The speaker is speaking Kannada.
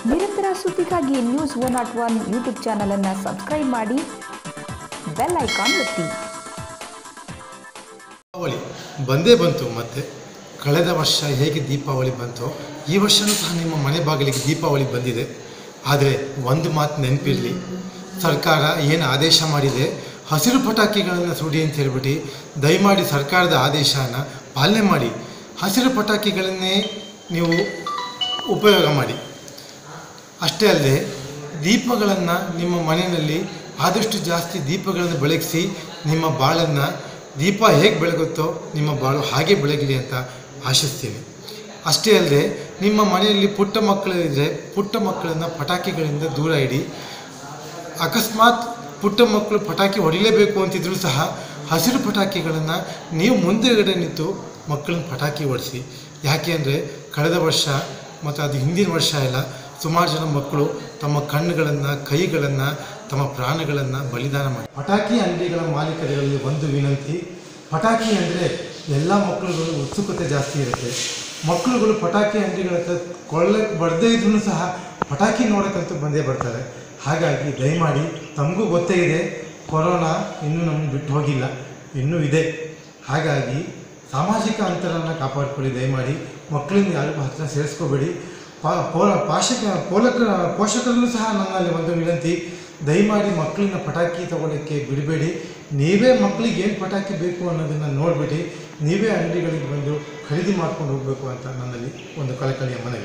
ನಿರಂತರ ಸುದ್ದಿಗಾಗಿ news one not one YouTube ಚಾನಲನ್ನು ಸಬ್ಸ್ಕ್ರೈಬ್ ಮಾಡಿ ಬೆಲ್ ಐಕಾನ್ ಒತ್ತಿ ದೀಪಾವಳಿ ಬಂದೇ ಬಂತು ಮತ್ತೆ ಕಳೆದ ವರ್ಷ ಹೇಗೆ ದೀಪಾವಳಿ ಬಂತೋ ಈ ವರ್ಷವೂ ಸಹ ನಿಮ್ಮ ಮನೆ ಬಾಗಿಲಿಗೆ ದೀಪಾವಳಿ ಬಂದಿದೆ ಆದರೆ ಒಂದು ಮಾತು ನೆನಪಿರಲಿ ಸರ್ಕಾರ ಏನು ಆದೇಶ ಮಾಡಿದೆ ಹಸಿರು ಪಟಾಕಿಗಳನ್ನು ಸುಡಿ ಅಂತ ಹೇಳ್ಬಿಟ್ಟು ದಯಮಾಡಿ ಸರ್ಕಾರದ ಆದೇಶನ ಪಾಲನೆ ಮಾಡಿ ಹಸಿರು ಪಟಾಕಿಗಳನ್ನೇ ನೀವು ಉಪಯೋಗ ಮಾಡಿ ಅಷ್ಟೇ ಅಲ್ಲದೆ ದೀಪಗಳನ್ನು ನಿಮ್ಮ ಮನೆಯಲ್ಲಿ ಆದಷ್ಟು ಜಾಸ್ತಿ ದೀಪಗಳನ್ನು ಬೆಳಗಿಸಿ ನಿಮ್ಮ ಬಾಳನ್ನು ದೀಪ ಹೇಗೆ ಬೆಳಗುತ್ತೋ ನಿಮ್ಮ ಬಾಳು ಹಾಗೆ ಬೆಳಗಲಿ ಅಂತ ಆಶಿಸ್ತೀನಿ ಅಷ್ಟೇ ಅಲ್ಲದೆ ನಿಮ್ಮ ಮನೆಯಲ್ಲಿ ಪುಟ್ಟ ಮಕ್ಕಳಿದ್ರೆ ಪುಟ್ಟ ಮಕ್ಕಳನ್ನು ಪಟಾಕಿಗಳಿಂದ ದೂರ ಇಡಿ ಅಕಸ್ಮಾತ್ ಪುಟ್ಟ ಮಕ್ಕಳು ಪಟಾಕಿ ಹೊಡಿಲೇಬೇಕು ಅಂತಿದ್ರೂ ಸಹ ಹಸಿರು ಪಟಾಕಿಗಳನ್ನು ನೀವು ಮುಂದೆಗಡೆ ನಿಂತು ಮಕ್ಕಳನ್ನ ಪಟಾಕಿ ಹೊಡಿಸಿ ಯಾಕೆ ಅಂದರೆ ಕಳೆದ ವರ್ಷ ಮತ್ತು ಅದು ಹಿಂದಿನ ವರ್ಷ ಎಲ್ಲ ಸುಮಾರು ಜನ ಮಕ್ಕಳು ತಮ್ಮ ಕಣ್ಣುಗಳನ್ನು ಕೈಗಳನ್ನು ತಮ್ಮ ಪ್ರಾಣಗಳನ್ನು ಬಲಿದಾನ ಮಾಡಿ ಪಟಾಕಿ ಅಂಗಡಿಗಳ ಮಾಲೀಕರಲ್ಲಿ ಒಂದು ವಿನಂತಿ ಪಟಾಕಿ ಅಂದರೆ ಎಲ್ಲ ಮಕ್ಕಳುಗಳು ಉತ್ಸುಕತೆ ಜಾಸ್ತಿ ಇರುತ್ತೆ ಮಕ್ಕಳುಗಳು ಪಟಾಕಿ ಅಂಗಡಿಗಳ ಹತ್ರ ಕೊಳ್ಳಕ್ಕೆ ಬರದೇ ಇದ್ರೂ ಸಹ ಪಟಾಕಿ ನೋಡೋಕ್ಕಂತೂ ಬಂದೇ ಬರ್ತಾರೆ ಹಾಗಾಗಿ ದಯಮಾಡಿ ತಮಗೂ ಗೊತ್ತೇ ಇದೆ ಕೊರೋನಾ ಇನ್ನೂ ನಮ್ಗೆ ಬಿಟ್ಟು ಹೋಗಿಲ್ಲ ಇನ್ನೂ ಇದೆ ಹಾಗಾಗಿ ಸಾಮಾಜಿಕ ಅಂತರವನ್ನು ಕಾಪಾಡಿಕೊಳ್ಳಿ ದಯಮಾಡಿ ಮಕ್ಕಳನ್ನ ಯಾರಿಗೂ ಹತ್ರ ಸೇರಿಸ್ಕೋಬೇಡಿ ಪಾ ಪೋಲ ಪಾಶಕ ಪೋಲಕ ಪೋಷಕರಲ್ಲೂ ಸಹ ನನ್ನಲ್ಲಿ ಒಂದು ವಿನಂತಿ ದಯಮಾಡಿ ಮಕ್ಕಳನ್ನ ಪಟಾಕಿ ತಗೊಳ್ಳೋಕ್ಕೆ ಬಿಡಬೇಡಿ ನೀವೇ ಮಕ್ಕಳಿಗೆ ಏನು ಪಟಾಕಿ ಬೇಕು ಅನ್ನೋದನ್ನು ನೋಡಿಬಿಟ್ಟು ನೀವೇ ಅಂಗಡಿಗಳಿಗೆ ಬಂದು ಖರೀದಿ ಮಾಡ್ಕೊಂಡು ಹೋಗಬೇಕು ಅಂತ ನನ್ನಲ್ಲಿ ಒಂದು ಕಳಕಳಿಯ ಮನವಿ